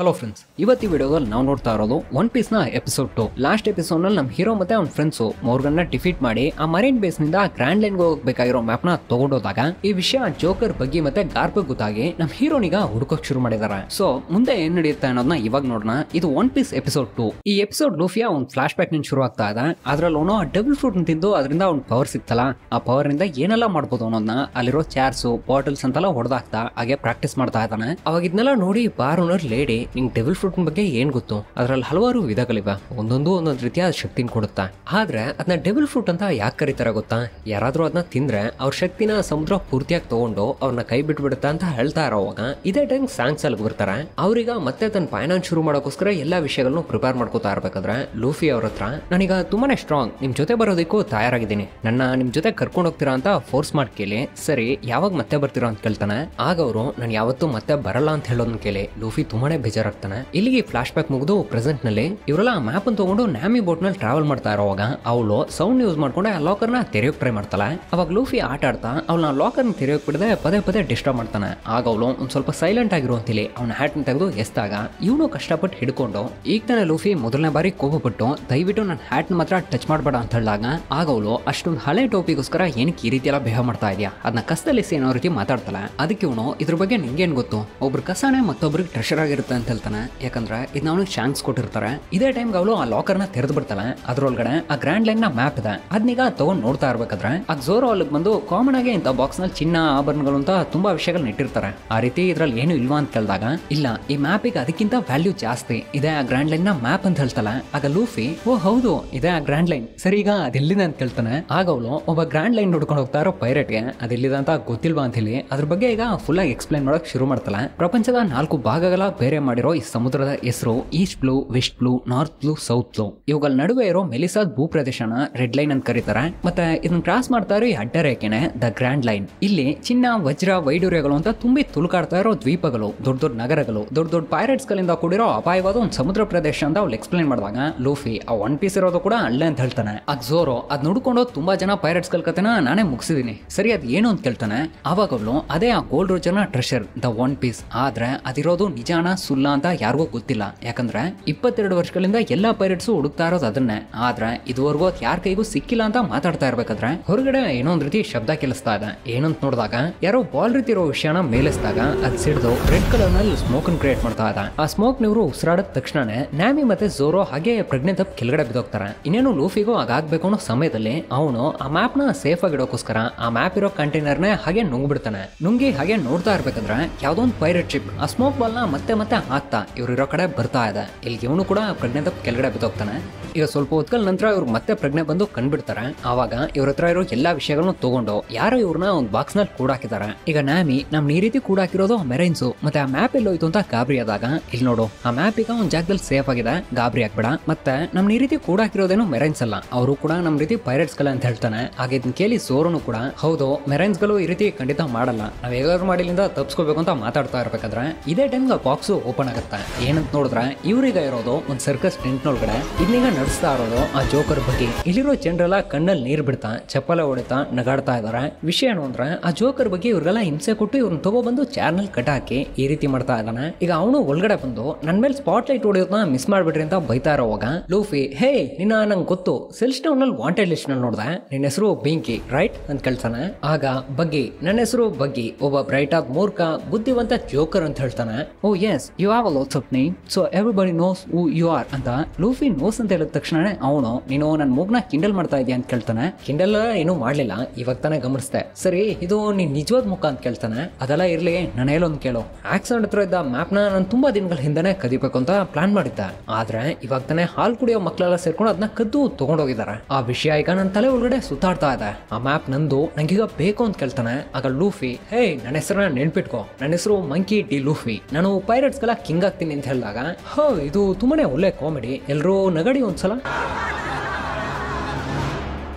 Hello friends ಇವತ್ತಿ ವಿಡಿಯೋದಲ್ಲಿ ನಾವು ನೋಡ್ತಾ ಇರೋದು ಒನ್ ಪೀಸ್ ನ ಎಪಿಸೋಡ್ ಟು ಲಾಸ್ಟ್ ಎಪಿಸೋಡ್ ನಲ್ಲಿ ನಮ್ಮ ಹೀರೋ ಮತ್ತೆ ಅವ್ನ ಫ್ರೆಂಡ್ಸ್ ಮೋರ್ಗನ್ ಡಿಫೀಟ್ ಮಾಡಿ ಆ ಮರೈನ್ ಬೇಸ್ ನಿಂದ ಗ್ರ್ಯಾಂಡ್ ಲೈನ್ ಹೋಗ್ಬೇಕಾಗಿರೋ ಮ್ಯಾಪ್ ನ ತಗೊಂಡೋದಾಗ ಈ ವಿಷಯ ಜೋಕರ್ ಬಗ್ಗೆ ಮತ್ತೆ ಗಾರ್ಬಗ್ ಗೊತ್ತಾಗಿ ನಮ್ಮ ಹೀರೋನಿಗ ಹುಡುಕೋಕ್ ಶುರು ಮಾಡಿದಾರೆ ಸೊ ಮುಂದೆ ಏನ್ ನಡೆಯುತ್ತೆ ಅನ್ನೋದನ್ನ ಇವಾಗ ನೋಡೋಣ ಇದು ಒನ್ ಪೀಸ್ ಎಪಿಸೋಡ್ ಟು ಈ ಎಪಿಸೋಡ್ ಲೂಫಿಯಾ ಒಂದು ಫ್ಲಾಶ್ ಬ್ಯಾಕ್ ನಿಂದ ಶುರು ಆಗ್ತಾ ಇದೆ ಅದ್ರಲ್ಲಿ ಅವನು ಡಬಲ್ ಫ್ರೂಟ್ ತಿಂದು ಅದರಿಂದ ಅವ್ನ ಪವರ್ ಸಿಕ್ತಲ್ಲ ಆ ಪವರ್ ನಿಂದ ಏನೆಲ್ಲ ಮಾಡ್ಬೋದು ಅನ್ನೋದನ್ನ ಅಲ್ಲಿರೋ ಚಾರ್ಸ್ ಬಾಟಲ್ಸ್ ಅಂತೆಲ್ಲ ಹೊಡೆದಾಕ್ತಾ ಹಾಗೆ ಪ್ರಾಕ್ಟೀಸ್ ಮಾಡ್ತಾ ಇದ್ದಾನೆ ಅವಾಗ ಇದನ್ನೆಲ್ಲ ನೋಡಿ ಬಾರ್ ಓನರ್ ಲೇಡಿ ನಿಂಗೆ ಡೆವಿಲ್ ಫ್ರೂಟ್ ಬಗ್ಗೆ ಏನ್ ಗೊತ್ತು ಅದ್ರಲ್ಲಿ ಹಲವಾರು ವಿಧಗಳಿವೆ ಒಂದೊಂದು ಒಂದೊಂದು ರೀತಿಯ ಶಕ್ತಿನ ಕೊಡುತ್ತಾ ಆದ್ರೆ ಅದನ್ನ ಡೆವಿಲ್ ಫ್ರೂಟ್ ಅಂತ ಯಾಕೆ ಕರೀತಾರೆ ಗೊತ್ತಾ ಯಾರಾದ್ರೂ ಅದನ್ನ ತಿಂದ್ರೆ ಅವ್ರ ಶಕ್ತಿನ ಸಮುದ್ರ ಪೂರ್ತಿಯಾಗಿ ತಗೊಂಡು ಅವ್ರನ್ನ ಕೈ ಬಿಟ್ಬಿಡುತ್ತೆ ಅಂತ ಹೇಳ್ತಾ ಇರೋವಾಗ ಇದೇ ಟೈಮ್ ಸಾಂಗ್ಸ್ ಅಲ್ಲಿ ಬರ್ತಾರೆ ಅವ್ರೀಗ ಮತ್ತೆ ತನ್ನ ಫೈನಾನ್ಸ್ ಶುರು ಮಾಡೋಕ್ಕೋಸ್ಕರ ಎಲ್ಲಾ ವಿಷಯಗಳನ್ನು ಪ್ರಿಪೇರ್ ಮಾಡ್ಕೋತಾ ಇರ್ಬೇಕಾದ್ರೆ ಲೂಫಿ ಅವ್ರ ಹತ್ರ ನಾನೀಗ ತುಂಬಾನೇ ಸ್ಟ್ರಾಂಗ್ ನಿಮ್ ಜೊತೆ ಬರೋದಕ್ಕೂ ತಯಾರಾಗಿದ್ದೀನಿ ನನ್ನ ನಿಮ್ ಜೊತೆ ಕರ್ಕೊಂಡು ಹೋಗ್ತೀರಾ ಅಂತ ಫೋರ್ಸ್ ಮಾಡಿ ಕೇಳಿ ಸರಿ ಯಾವಾಗ ಮತ್ತೆ ಬರ್ತೀರಾ ಅಂತ ಕೇಳ್ತಾನೆ ಆಗ ಅವರು ನಾನು ಯಾವತ್ತೂ ಮತ್ತೆ ಬರಲ್ಲ ಅಂತ ಹೇಳೋದನ್ನ ಕೇಳಿ ಲೂಫಿ ತುಂಬಾನೇ ಬೇಜಾರಾಗ್ತಾನೆ ಇಲ್ಲಿಗೆ ಫ್ಲಾಶ್ ಬ್ಯಾಕ್ ಮುಗಿದು ಪ್ರೆಸೆಂಟ್ ನಲ್ಲಿ ಇವರೆಲ್ಲ ಮ್ಯಾಪ್ ಅನ್ನು ತಗೊಂಡು ನ್ಯಾಮಿ ಬೋಟ್ ನಲ್ಲಿ ಟ್ರಾವೆಲ್ ಮಾಡ್ತಾ ಇರೋವಾಗ ಅವಳು ಸೌಂಡ್ ಯೂಸ್ ಮಾಡ್ಕೊಂಡು ಆ ಲಾಕರ್ ನ ತೆರೆಯೋಕ್ ಟ್ರೈ ಮಾಡ್ತಾಳೆ ಅವಾಗ ಲೂಫಿ ಆಟ ಆಡ್ತಾ ಅವಳ ಲಾಕರ್ ನ ತೆರೆಯೋಕ್ ಬಿಡದೆ ಪದೇ ಪದೇ ಡಿಸ್ಟರ್ಬ್ ಮಾಡ್ತಾನೆ ಆಗ ಅವಳು ಒಂದ್ ಸ್ವಲ್ಪ ಸೈಲೆಂಟ್ ಆಗಿರು ಅಂತೇಳಿ ಅವನ ಹ್ಯಾಟ್ ನ ತೆಗೆದು ಎಸ್ದಾಗ ಇವನು ಕಷ್ಟಪಟ್ಟು ಹಿಡ್ಕೊಂಡು ಈಗ ತಾನೇ ಲೂಫಿ ಮೊದಲನೇ ಬಾರಿ ಕೋಪಪಟ್ಟು ದಯವಿಟ್ಟು ನನ್ನ ಹ್ಯಾಟ್ ಮಾತ್ರ ಟಚ್ ಮಾಡಬೇಡ ಅಂತ ಹೇಳಿದಾಗ ಆಗ ಅವಳು ಅಷ್ಟೊಂದು ಹಳೆ ಟೋಪಿಗೋಸ್ಕರ ಏನಕ್ಕೆ ಈ ರೀತಿ ಎಲ್ಲ ಬಿಹೇವ್ ಮಾಡ್ತಾ ಇದೆಯಾ ಅದನ್ನ ಕಸ್ತಲಿಸಿ ಅನ್ನೋ ರೀತಿ ಮಾತಾಡ್ತಾಳೆ ಅದಕ್ಕೆ ಇವನು ಇದ್ರ ಬಗ್ಗೆ ನಿಂಗೇನ್ ಗೊತ್ತು ಒಬ್ರು ಕಸಾನೆ ಮತ್ತೊಬ್ರಿಗೆ ಟ್ರೆಷರ್ ಆಗಿರುತ್ತೆ ಅಂತ ಹೇಳ್ತಾನೆ ಯಾಕಂದ್ರೆ ಇದನ್ನ ಅವನಿಗೆ ಚಾನ್ಸ್ ಕೊಟ್ಟಿರ್ತಾರೆ ಇದೇ ಟೈಮ್ಗೆ ಅವಳು ಆ ಲಾಕರ್ ನ ತೆರೆದು ಬಿಡ್ತಾಳೆ ಅದ್ರೊಳಗಡೆ ಆ ಗ್ರ್ಯಾಂಡ್ ಲೈನ್ ನ ಮ್ಯಾಪ್ ಇದೆ ಅದನ್ನೀಗ ತಗೊಂಡ್ ನೋಡ್ತಾ ಇರ್ಬೇಕಾದ್ರೆ ಆ ಝೋರೋ ಅಲ್ಲಿಗೆ ಬಂದು ಕಾಮನ್ ಆಗಿ ಇಂಥ ಬಾಕ್ಸ್ ನಲ್ಲಿ ಚಿನ್ನ ಆಭರಣಗಳು ಅಂತ ತುಂಬಾ ವಿಷಯಗಳನ್ನ ಇಟ್ಟಿರ್ತಾರೆ ಆ ರೀತಿ ಇದ್ರಲ್ಲಿ ಏನು ಇಲ್ವಾ ಅಂತ ಕೇಳಿದಾಗ ಇಲ್ಲ ಈ ಮ್ಯಾಪಿಗೆ ಅದಕ್ಕಿಂತ ವ್ಯಾಲ್ಯೂ ಜಾಸ್ತಿ ಇದೆ ಆ ಗ್ರ್ಯಾಂಡ್ ಲೈನ್ ನ ಮ್ಯಾಪ್ ಅಂತ ಹೇಳ್ತಾಳೆ ಆಗ ಲೂಫಿ ಓ ಹೌದು ಇದೆ ಆ ಗ್ರ್ಯಾಂಡ್ ಲೈನ್ ಸರಿ ಈಗ ಅದೆಲ್ಲಿದೆ ಅಂತ ಕೇಳ್ತಾನೆ ಆಗ ಅವಳು ಒಬ್ಬ ಗ್ರ್ಯಾಂಡ್ ಲೈನ್ ನೋಡ್ಕೊಂಡು ಹೋಗ್ತಾ ಇರೋ ಪೈರೇಟ್ಗೆ ಅದೆಲ್ಲಿದೆ ಅಂತ ಗೊತ್ತಿಲ್ವಾ ಅಂತ ಹೇಳಿ ಅದ್ರ ಬಗ್ಗೆ ಈಗ ಫುಲ್ ಆಗಿ ಎಕ್ಸ್ಪ್ಲೈನ್ ಮಾಡಕ್ ಶುರು ಮಾಡ್ತಾಳೆ ಪ್ರಪಂಚದ ನಾಲ್ಕು ಭಾಗಗಳ ಬೇರೆ ಮಾಡಿರೋ ಈ ಸಮುದ್ರದ ಹೆಸರು east blue west blue north blue south blue ಇವುಗಳ ನಡುವೆ ಇರೋ ಮೆಲಿಸಾದ್ ಭೂ ಪ್ರದೇಶನ ರೆಡ್ ಲೈನ್ ಅಂತ ಕರೀತಾರೆ ಮತ್ತೆ ಇದನ್ನ ಕ್ರಾಸ್ ಮಾಡ್ತಾ ಇರೋ ಈ ಅಡ್ಡ ರೇಖೆನೆ ದ ಗ್ರ್ಯಾಂಡ್ ಲೈನ್ ಇಲ್ಲಿ ಚಿನ್ನ ವಜ್ರ ವೈಡೂರ್ಯಗಳು ಅಂತ ತುಂಬಿ ತುಳುಕಾಡ್ತಾ ಇರೋ ದ್ವೀಪಗಳು ದೊಡ್ಡ ದೊಡ್ಡ ನಗರಗಳು ದೊಡ್ಡ ದೊಡ್ಡ ಪೈರೇಟ್ಸ್ ಗಳಿಂದ ಕೂಡಿರೋ ಅಪಾಯವಾದ ಒಂದು ಸಮುದ್ರ ಪ್ರದೇಶ ಅಂತ ಅವ್ಳು ಎಕ್ಸ್ಪ್ಲೈನ್ ಮಾಡಿದಾಗ ಲೂಫಿ ಆ ಒನ್ ಪೀಸ್ ಇರೋದು ಕೂಡ ಅಲ್ಲೇ ಅಂತ ಹೇಳ್ತಾನೆ ಅದ್ ಝೋರೋ ಅದ್ ನೋಡ್ಕೊಂಡು ತುಂಬಾ ಜನ ಪೈರೇಟ್ಸ್ ಗಳ ಕತೆನ ನಾನೇ ಮುಗಿಸಿದೀನಿ ಸರಿ ಅದ್ ಏನು ಅಂತ ಕೇಳ್ತಾನೆ ಆವಾಗ ಅವಳು ಅದೇ ಆ ಗೋಲ್ಡ್ ರೋಜರ್ನ ಟ್ರೆಷರ್ ದ ಒನ್ ಪೀಸ್ ಆದ್ರೆ ಅದಿರೋದು ನಿಜಾನ ಸುಳ್ಳ ಅಂತ ಯಾರಿಗೂ ಗೊತ್ತಿಲ್ಲ ಯಾಕಂದ್ರೆ ಇಪ್ಪತ್ತೆರಡು ವರ್ಷಗಳಿಂದ ಎಲ್ಲಾ ಪೈರೇಟ್ಸ್ ಹುಡುಕ್ತಾ ಇರೋದು ಅದನ್ನೇ ಆದ್ರೆ ಇದುವರೆಗೂ ಅದ್ ಯಾರ ಕೈಗೂ ಸಿಕ್ಕಿಲ್ಲ ಅಂತ ಮಾತಾಡ್ತಾ ಇರ್ಬೇಕಾದ್ರೆ ಹೊರಗಡೆ ಏನೋ ಒಂದ್ ರೀತಿ ಶಬ್ದ ಕೇಳಿಸ್ತಾ ಇದೆ ಏನಂತ ನೋಡಿದಾಗ ಯಾರೋ ಬಾಲ್ ರೀತಿ ಇರೋ ವಿಷಯನ ಮೇಲಿಸಿದಾಗ ಅದ್ ಸಿಡ್ದು ರೆಡ್ ಕಲರ್ ನಲ್ಲಿ ಸ್ಮೋಕ್ ಅನ್ನು ಕ್ರಿಯೇಟ್ ಮಾಡ್ತಾ ಇದೆ ಆ ಸ್ಮೋಕ್ ನೀವರು ಉಸಿರಾಡಿದ ತಕ್ಷಣನೇ ನ್ಯಾಮಿ ಮತ್ತೆ ಝೋರೋ ಹಾಗೆ ಪ್ರಜ್ಞೆ ತಪ್ಪು ಕೆಳಗಡೆ ಬಿದ್ದೋಗ್ತಾರೆ ಇನ್ನೇನು ಲೂಫಿಗೂ ಹಾಗಾಗ್ಬೇಕು ಅನ್ನೋ ಸಮಯದಲ್ಲಿ ಅವನು ಆ ಮ್ಯಾಪ್ ನ ಸೇಫ್ ಆಗಿ ಇಡೋಕೋಸ್ಕರ ಆ ಮ್ಯಾಪ್ ಇರೋ ಕಂಟೈನರ್ನೇ ಹಾಗೆ ನುಂಗ್ಬಿಡ್ತಾನೆ ನುಂಗಿ ಹಾಗೆ ನೋಡ್ತಾ ಇರ್ಬೇಕಂದ್ರೆ ಯಾವ್ದೋ ಒಂದು ಪೈರೇಟ್ ಶಿಪ್ ಆ ಸ್ಮೋಕ್ ಬಾಲ್ ನ ಮತ್ತೆ ಮತ್ತೆ ಹಾಕ್ತಾ ಇವ್ರು ಇರೋ ಕಡೆ ಬರ್ತಾ ಇದೆ ಇಲ್ಲಿ ಇವನು ಕೂಡ ಪ್ರಜ್ಞೆ ತಪ್ಪು ಕೆಳಗಡೆ ಬಿದ್ದೋಗ್ತಾನೆ ಈಗ ಸ್ವಲ್ಪ ಹೊತ್ಕಲ್ ನಂತರ ಇವ್ರು ಮತ್ತೆ ಪ್ರಜ್ಞೆ ಬಂದು ಕಂಡ್ಬಿಡ್ತಾರೆ ಆವಾಗ ಇವ್ರ ಹತ್ರ ಇರೋ ಎಲ್ಲಾ ವಿಷಯಗಳನ್ನು ತಗೊಂಡು ಯಾರೋ ಇವ್ರನ್ನ ಒಂದು ಬಾಕ್ಸ್ ನಲ್ಲಿ ಕೂಡಾಕಿದ್ದಾರೆ ಈಗ ನ್ಯಾಮಿ ನಮ್ ಈ ರೀತಿ ಕೂಡಾಕಿರೋದು ಮೆರೈನ್ಸು ಮತ್ತೆ ಆ ಮ್ಯಾಪ್ ಎಲ್ಲ ಹೋಯ್ತು ಅಂತ ಗಾಬರಿ ಆದಾಗ ಇಲ್ಲಿ ನೋಡು ಆ ಮ್ಯಾಪ್ ಈಗ ಒಂದ್ ಜಾಗದಲ್ಲಿ ಸೇಫ್ ಆಗಿದೆ ಗಾಬರಿ ಆಗ್ಬೇಡ ಮತ್ತೆ ನಮ್ ಈ ರೀತಿ ಕೂಡಾಕಿರೋದೇನು ಮೆರೈನ್ಸ್ ಅಲ್ಲ ಅವರು ಕೂಡ ನಮ್ ರೀತಿ ಪೈರೇಟ್ಸ್ ಗಳ ಅಂತ ಹೇಳ್ತಾನೆ ಹಾಗೆ ಇದನ್ನ ಕೇಳಿ ಸೋರನು ಕೂಡ ಹೌದು ಮೆರೈನ್ಸ್ ಗಳು ಈ ರೀತಿ ಖಂಡಿತ ಮಾಡಲ್ಲ ನಾವ್ ಹೇಗಾದ್ರೂ ಮಾಡಿಲಿಂದ ತಪ್ಸ್ಕೋಬೇಕು ಅಂತ ಮಾತಾಡ್ತಾ ಇರ್ಬೇಕಾದ್ರೆ ಇದೇ ಟೈಮ್ ಬಾಕ್ಸ್ ಓಪನ್ ಆಗುತ್ತೆ ಏನಂತ ನೋಡಿದ್ರೆ ಇವ್ರೀಗ ಇರೋದು ಒಂದ್ ಸರ್ಕಸ್ ಟೆಂಟ್ ನೊಳಗಡೆ ಇದನ್ನೀಗ ನಡೆಸ್ತಾ ಇರೋದು ಆ ಜೋಕರ್ ಬಗ್ಗೆ ಇಲ್ಲಿರೋ ಜನರೆಲ್ಲ ಕಣ್ಣಲ್ಲಿ ನೀರ್ ಬಿಡ್ತಾ ಚಪ್ಪಲ ಹೊಡಿತಾ ನಗಾಡ್ತಾ ಇದಾರೆ ವಿಷಯ ಏನು ಅಂದ್ರೆ ಆ ಜೋಕರ್ ಬಗ್ಗೆ ಇವ್ರಿಗೆಲ್ಲ ಹಿಂಸೆ ಕೊಟ್ಟು ಇವ್ರನ್ನ ತಗೊಬಂದು ಚಾರ್ನಲ್ ಕಟ್ ಹಾಕಿ ಈ ರೀತಿ ಮಾಡ್ತಾ ಇದ್ದಾನೆ ಈಗ ಅವನು ಒಳಗಡೆ ಬಂದು ನನ್ ಮೇಲೆ ಸ್ಪಾಟ್ ಲೈಟ್ ಹೊಡೆಯೋದನ್ನ ಮಿಸ್ ಮಾಡ್ಬಿಟ್ರಿ ಅಂತ ಬೈತಾ ಇರೋವಾಗ ಲೂಫಿ ಹೇ ನಿನ್ನ ನಂಗೆ ಗೊತ್ತು ಸೆಲ್ ಸ್ಟೋನ್ ನಲ್ಲಿ ವಾಂಟೆಡ್ ಲಿಸ್ಟ್ ನಲ್ಲಿ ನೋಡ್ದೆ ನಿನ್ನ ಹೆಸರು ಬೆಂಕಿ ರೈಟ್ ಅಂತ ಕೇಳ್ತಾನೆ ಆಗ ಬಗ್ಗಿ ನನ್ನ ಹೆಸರು ಬಗ್ಗಿ ಒಬ್ಬ ಬ್ರೈಟ್ ಆದ ಮೂರ್ಖ ಬುದ್ಧಿವಂತ ಜೋಕರ್ ಅಂತ ಹೇಳ್ತಾನೆ oh yes you have a lots of name so everybody knows who you are ಅಂತ ಲೂಫಿ ನೋಸ್ ಅಂತ ಹೇಳಿದ ತಕ್ಷಣನೇ ಅವನು ನೀನು ನನ್ನ ಮೂಗ್ನ ಕಿಂಡಲ್ ಮಾಡ್ತಾ ಇದೆಯಾ ಅಂತ ಕೇಳ್ತಾನೆ ಕಿಂಡಲ್ ಏನೂ ಮಾಡ್ಲಿಲ್ಲ ಇವಾಗ ತಾನೇ ಗಮನಿಸ್ದೆ ಸರಿ ಇದು ನೀನ್ ನಿಜವಾದ ಮುಖ ಅಂತ ಕೇಳ್ತಾನೆ ಅದೆಲ್ಲ ಇರ್ಲಿ ನಾನು ಹೇಳೋನ್ ಕೇಳು ಆಕ್ಸಿಡೆಂಟ್ ಹತ್ರ ಇದ್ದ ಮ್ಯಾಪ್ನ ನಾನು ತುಂಬಾ ದಿನಗಳ ಹಿಂದೆನೆ ಕದಿಬೇಕು ಅಂತ ಪ್ಲಾನ್ ಮಾಡಿದ್ದೆ ಆದ್ರೆ ಇವಾಗ ತಾನೇ ಹಾಲು ಕುಡಿಯೋ ಮಕ್ಕಳೆಲ್ಲ ಸೇರ್ಕೊಂಡು ಅದನ್ನ ಕದ್ದು ತಗೊಂಡೋಗಿದ್ದಾರೆ ಆ ವಿಷಯ ಈಗ ನನ್ನ ತಲೆ ಒಳಗಡೆ ಸುತ್ತಾಡ್ತಾ ಇದೆ ಆ ಮ್ಯಾಪ್ ನಂದು ನಂಗೀಗ ಬೇಕು ಅಂತ ಕೇಳ್ತಾನೆ ಆಗ ಲೂಫಿ ಹೇ ನನ್ನ ಹೆಸರನ್ನ ನೆನ್ಪಿಟ್ಕೋ ನನ್ನ ಹೆಸರು ಮಂಕಿ ಡಿ ಲೂಫಿ ನಾನು ಪೈರೇಟ್ಸ್ಗೆಲ್ಲ ಕಿಂಗ್ ಆಗ್ತೀನಿ ಅಂತ ಹೇಳಿದಾಗ ಹೋ ಇದು ತುಂಬಾನೇ ಒಳ್ಳೆ ಕಾಮಿಡಿ ಎಲ್ಲರೂ ನಗಡಿ ಒಂದ್ಸಲ